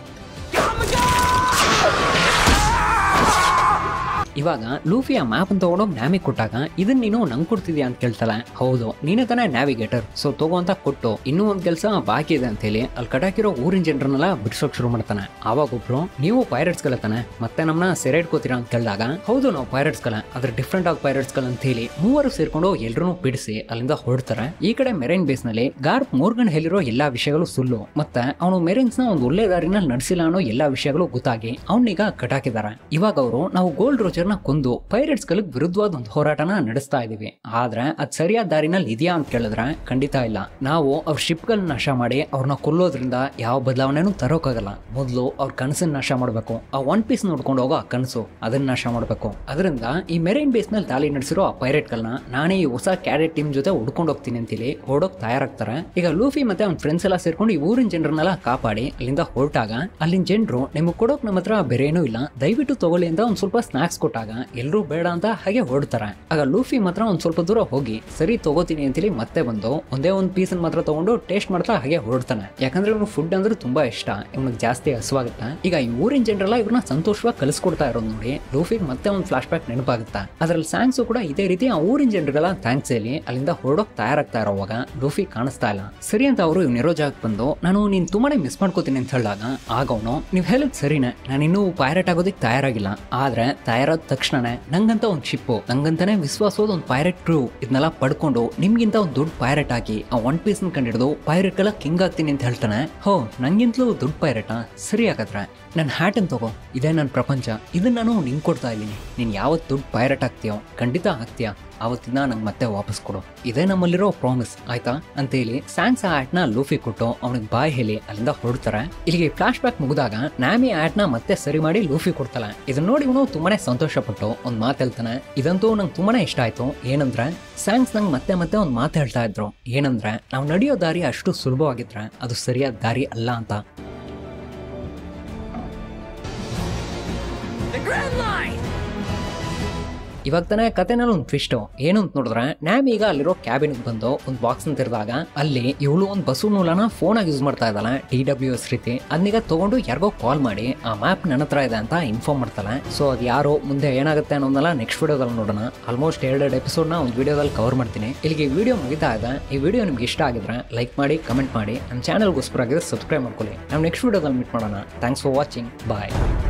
ಇವಾಗ ಲೂಫಿ ಆ ಮ್ಯಾಪ್ ಅಂತ ತಗೊಂಡೋಗಿ ನ್ಯಾಮಿಗೆ ಕೊಟ್ಟಾಗ ಇದನ್ನ ನೀನು ನಂಗೆ ಕೊಡ್ತಿದ್ಯಾ ಅಂತ ಕೇಳ್ತಾಳೆ ಹೌದು ನೀನೇ ತಾನೇ ನ್ಯಾವಿಗೇಟರ್ ಸೊ ತಗೋ ಅಂತ ಕೊಟ್ಟು ಇನ್ನೂ ಒಂದು ಕೆಲಸ ಬಾಕಿ ಇದೆ ಅಂತೇಳಿ ಅಲ್ಲಿ ಕಟಾಕಿರೋ ಊರಿನ ಜನರನ್ನೆಲ್ಲ ಬಿಡಿಸೋಕ್ ಶುರು ಮಾಡ್ತಾನೆ ಆವಾಗ ಒಬ್ರು ನೀವು ಪೈರೇಟ್ಸ್ ತಾನೆ ಮತ್ತೆ ನಮ್ಮನ್ನ ಸೆರೆ ಇಟ್ಕೋತೀರಾ ಅಂತ ಕೇಳಿದಾಗ ಹೌದು ನಾವು ಪೈರೇಟ್ಸ್ ಕಲ ಅದ್ರ ಡಿಫ್ರೆಂಟ್ ಆಗಿ ಪೈರೇಟ್ಸ್ ಕಲ ಅಂತ ಹೇಳಿ ಮೂವರು ಸೇರ್ಕೊಂಡು ಎಲ್ರೂ ಬಿಡಿಸಿ ಅಲ್ಲಿಂದ ಹೊರಡ್ತಾರೆ ಈ ಕಡೆ ಮೆರೈನ್ ಬೇಸ್ ನಲ್ಲಿ ಗಾರ್ಪ್ ಮೋರ್ಗನ್ ಹೇಳಿರೋ ಎಲ್ಲಾ ವಿಷಯಗಳು ಸುಳ್ಳು ಮತ್ತೆ ಅವನು ಮೆರೈನ್ಸ್ ನ ಒಂದು ಒಳ್ಳೆ ದಾರಿನಲ್ಲಿ ನಡೆಸಿಲ್ಲ ಅನ್ನೋ ಎಲ್ಲಾ ವಿಷಯಗಳು ಗೊತ್ತಾಗಿ ಅವನೀಗ ಕಟಾಕಿದ್ದಾರೆ ಇವಾಗ ಅವರು ನಾವು ಗೋಲ್ಡ್ ರೋಜರ್ ಜನರನ್ನ ಕೊಂದು ಪೈರೇಟ್ಸ್ ಗಳಿಗೆ ವಿರುದ್ಧವಾದ ಒಂದು ಹೋರಾಟನ ನಡೆಸ್ತಾ ಇದೀವಿ ಆದ್ರೆ ಅದ್ ಸರಿಯಾದ ದಾರಿನಲ್ಲಿ ಇದೆಯಾ ಅಂತ ಕೇಳಿದ್ರೆ ಖಂಡಿತ ಇಲ್ಲ ನಾವು ಅವ್ರ ಶಿಪ್ಗಳನ್ನ ನಾಶ ಮಾಡಿ ಅವ್ರನ್ನ ಕೊಲ್ಲೋದ್ರಿಂದ ಯಾವ ಬದಲಾವಣೆನೂ ತರೋಕ್ಕಾಗಲ್ಲ ಮೊದಲು ಅವ್ರ ಕನಸನ್ನ ನಾಶ ಮಾಡಬೇಕು ಆ ಒನ್ ಪೀಸ್ ನೋಡ್ಕೊಂಡು ಹೋಗೋ ಆ ಕನಸು ಅದನ್ನ ನಾಶ ಮಾಡಬೇಕು ಅದರಿಂದ ಈ ಮೆರೈನ್ ಬೇಸ್ ನಲ್ಲಿ ದಾಳಿ ನಡೆಸಿರೋ ಆ ಪೈರೇಟ್ಗಳನ್ನ ನಾನೇ ಈ ಹೊಸ ಕ್ಯಾಡೆಟ್ ಟೀಮ್ ಜೊತೆ ಹುಡ್ಕೊಂಡು ಹೋಗ್ತೀನಿ ಅಂತೇಳಿ ಹೊರಡೋಕ್ ತಯಾರಾಗ್ತಾರೆ ಈಗ ಲೂಫಿ ಮತ್ತೆ ಅವ್ನ ಫ್ರೆಂಡ್ಸ್ ಎಲ್ಲ ಸೇರ್ಕೊಂಡು ಈ ಊರಿನ ಜನರನ್ನೆಲ್ಲ ಕಾಪಾಡಿ ಅಲ್ಲಿಂದ ಹೊರಟಾಗ ಅಲ್ಲಿನ ಜನರು ನಿಮಗೆ ಕೊಡೋಕ್ ನಮ್ಮ ಹತ್ರ ಬೇರೆ ಏನೂ ಇಲ್ಲ ದಯವಿಟ್ಟು ತಗೊಳ್ಳಿ ಅಂತ ಒಂದ್ ಸ್ವಲ್ಪ ಸ್ನಾಕ್ಸ್ ಕೊಟ್ಟಾಗ ಎಲ್ಲರೂ ಬೇಡ ಅಂತ ಹಾಗೆ ಹೊರಡ್ತಾರೆ ಆಗ ಲೂಫಿ ಮಾತ್ರ ಒಂದ್ ಸ್ವಲ್ಪ ದೂರ ಹೋಗಿ ಸರಿ ತಗೋತೀನಿ ಅಂತೇಳಿ ಮತ್ತೆ ಬಂದು ಒಂದೇ ಒಂದು ಪೀಸ್ ಮಾತ್ರ ತಗೊಂಡು ಟೇಸ್ಟ್ ಮಾಡ್ತಾ ಹಾಗೆ ಹೊರಡ್ತಾನೆ ಯಾಕಂದ್ರೆ ಇವ್ನು ಫುಡ್ ಅಂದ್ರೆ ತುಂಬಾ ಇಷ್ಟ ಇವ್ನಿಗೆ ಜಾಸ್ತಿ ಹಸುವಾಗುತ್ತೆ ಈಗ ಈ ಊರಿನ ಜನರೆಲ್ಲ ಇವ್ರನ್ನ ಸಂತೋಷವಾಗಿ ಕಲಿಸ್ಕೊಡ್ತಾ ಇರೋದು ನೋಡಿ ಲೂಫಿಗೆ ಮತ್ತೆ ಒಂದು ಫ್ಲಾಶ್ ಬ್ಯಾಕ್ ನೆನಪಾಗುತ್ತೆ ಅದ್ರಲ್ಲಿ ಸ್ಯಾಂಗ್ಸು ಕೂಡ ಇದೇ ರೀತಿ ಆ ಊರಿನ ಜನರಿಗೆಲ್ಲ ಥ್ಯಾಂಕ್ಸ್ ಹೇಳಿ ಅಲ್ಲಿಂದ ಹೊರಡೋಕ್ ತಯಾರಾಗ್ತಾ ಇರೋವಾಗ ಲೂಫಿ ಕಾಣಿಸ್ತಾ ಇಲ್ಲ ಸರಿ ಅಂತ ಅವರು ಇವ್ನಿರೋ ಜಾಗಕ್ಕೆ ಬಂದು ನಾನು ನೀನ್ ತುಂಬಾನೇ ಮಿಸ್ ಮಾಡ್ಕೋತೀನಿ ಅಂತ ಹೇಳಿದಾಗ ಆಗ ಅವನು ನೀವ್ ಹೇಳಿದ್ ಸರಿನೇ ನಾನು ಇನ್ನೂ ಪೈರಟ್ ಆಗೋದಕ್ಕೆ ತಯಾರಾಗಿಲ್ಲ ಆದ್ರೆ ತಯಾರಾದ ತಕ್ಷಣನೇ ನಂಗಂತ ಒಂದು ಶಿಪ್ಪು ನಂಗಂತಾನೆ ವಿಶ್ವಾಸವಾದ ಒಂದು ಪೈರಟ್ ಕ್ರೂ ಇದನ್ನೆಲ್ಲ ಪಡ್ಕೊಂಡು ನಿಮ್ಗಿಂತ ಒಂದು ದೊಡ್ಡ ಪೈರಟ್ ಆಗಿ ಆ ಒನ್ ಪೀಸ್ ಕಂಡಿಡಿದು ಪೈರಟ್ ಎಲ್ಲ ಕಿಂಗ್ ಆಗ್ತೀನಿ ಅಂತ ಹೇಳ್ತಾನೆ ಹೋ ನಂಗಿಂತಲೂ ದೊಡ್ಡ ಪೈರಟಾ ಸರಿ ಹಾಗಾದ್ರೆ ನನ್ನ ಹ್ಯಾಟನ್ ತಗೋ ಇದೇ ನನ್ನ ಪ್ರಪಂಚ ಇದನ್ನ ನಾನು ನಿಂಗೆ ಕೊಡ್ತಾ ಇದ್ದೀನಿ ನೀನು ಯಾವತ್ತು ದುಡ್ಡು ಪೈರಟ್ ಆಗ್ತೀಯೋ ಖಂಡಿತ ಆಗ್ತೀಯಾ ಅವತ್ತಿನ ನಂಗೆ ಮತ್ತೆ ವಾಪಸ್ ಕೊಡು ಇದೇ ನಮ್ಮಲ್ಲಿರೋ ಪ್ರಾಮಿಸ್ ಆಯ್ತಾ ಅಂತ ಹೇಳಿ ಸ್ಯಾಂಗ್ಸ್ ಆ ಆಟ್ನ ಲೂಫಿ ಕೊಟ್ಟು ಅವನಿಗೆ ಬಾಯ್ ಹೇಳಿ ಅಲ್ಲಿಂದ ಹೊರಡ್ತಾರೆ ಇಲ್ಲಿಗೆ ಫ್ಲಾಶ್ ಬ್ಯಾಕ್ ಮುಗಿದಾಗ ನ್ಯಾಮಿ ಆಟ್ನ ಮತ್ತೆ ಸರಿ ಮಾಡಿ ಲೂಫಿ ಕೊಡ್ತಾಳೆ ಇದನ್ನ ನೋಡಿ ಇವನು ತುಂಬಾನೇ ಸಂತೋಷ ಪಟ್ಟು ಒಂದು ಮಾತು ಹೇಳ್ತಾನೆ ಇದಂತೂ ನಂಗೆ ತುಂಬಾನೇ ಇಷ್ಟ ಆಯ್ತು ಏನಂದ್ರೆ ಸ್ಯಾಂಗ್ಸ್ ನಂಗೆ ಮತ್ತೆ ಮತ್ತೆ ಒಂದು ಮಾತು ಹೇಳ್ತಾ ಇದ್ರು ಏನಂದ್ರೆ ನಾವು ನಡೆಯೋ ದಾರಿ ಅಷ್ಟು ಸುಲಭವಾಗಿದ್ರೆ ಅದು ಸರಿಯಾದ ದಾರಿ ಅಲ್ಲ ಅಂತ The Grand Line! ಇವಾಗ ತಾನೇ ಕತೆನಲ್ಲಿ ಒಂದು ಟ್ವಿಸ್ಟು ಏನು ಅಂತ ನೋಡಿದ್ರೆ ನ್ಯಾಮ್ ಈಗ ಅಲ್ಲಿರೋ ಕ್ಯಾಬಿನ್ಗೆ ಬಂದು ಒಂದು ಬಾಕ್ಸ್ ತಿರ್ದಾಗ ಅಲ್ಲಿ ಇವಳು ಒಂದು ಬಸ್ಸು ನೂಲನ ಫೋನ್ ಆಗಿ ಯೂಸ್ ಮಾಡ್ತಾ ಇದ್ದಾಳೆ ಟಿ ಡಬ್ಲ್ಯೂ ಎಸ್ ರೀತಿ ಅದನ್ನೀಗ ತಗೊಂಡು ಯಾರಿಗೋ ಕಾಲ್ ಮಾಡಿ ಆ ಮ್ಯಾಪ್ ನನ್ನ ಹತ್ರ ಇದೆ ಅಂತ ಇನ್ಫಾರ್ಮ್ ಮಾಡ್ತಾಳೆ ಸೊ ಅದು ಯಾರೋ ಮುಂದೆ ಏನಾಗುತ್ತೆ ಅನ್ನೋದನ್ನ ನೆಕ್ಸ್ಟ್ ವಿಡಿಯೋದಲ್ಲಿ ನೋಡೋಣ ಆಲ್ಮೋಸ್ಟ್ ಎರಡೆರಡು ಎಪಿಸೋಡ್ನ ಒಂದು ವಿಡಿಯೋದಲ್ಲಿ ಕವರ್ ಮಾಡ್ತೀನಿ ಇಲ್ಲಿಗೆ ವಿಡಿಯೋ ಮುಗಿತಾ ಇದೆ ಈ ವಿಡಿಯೋ ನಿಮ್ಗೆ ಇಷ್ಟ ಆಗಿದ್ರೆ ಲೈಕ್ ಮಾಡಿ ಕಮೆಂಟ್ ಮಾಡಿ ನಮ್ಮ ಚಾನಲ್ಗೋಸ್ಕರ ಆಗಿದ್ರೆ ಸಬ್ಸ್ಕ್ರೈಬ್ ಮಾಡ್ಕೊಳ್ಳಿ ನಾವು ನೆಕ್ಸ್ಟ್ ವಿಡಿಯೋದಲ್ಲಿ ಮೀಟ್ ಮಾಡೋಣ ಥ್ಯಾಂಕ್ಸ್ ಫಾರ್ ವಾಚಿಂಗ್ ಬಾಯ್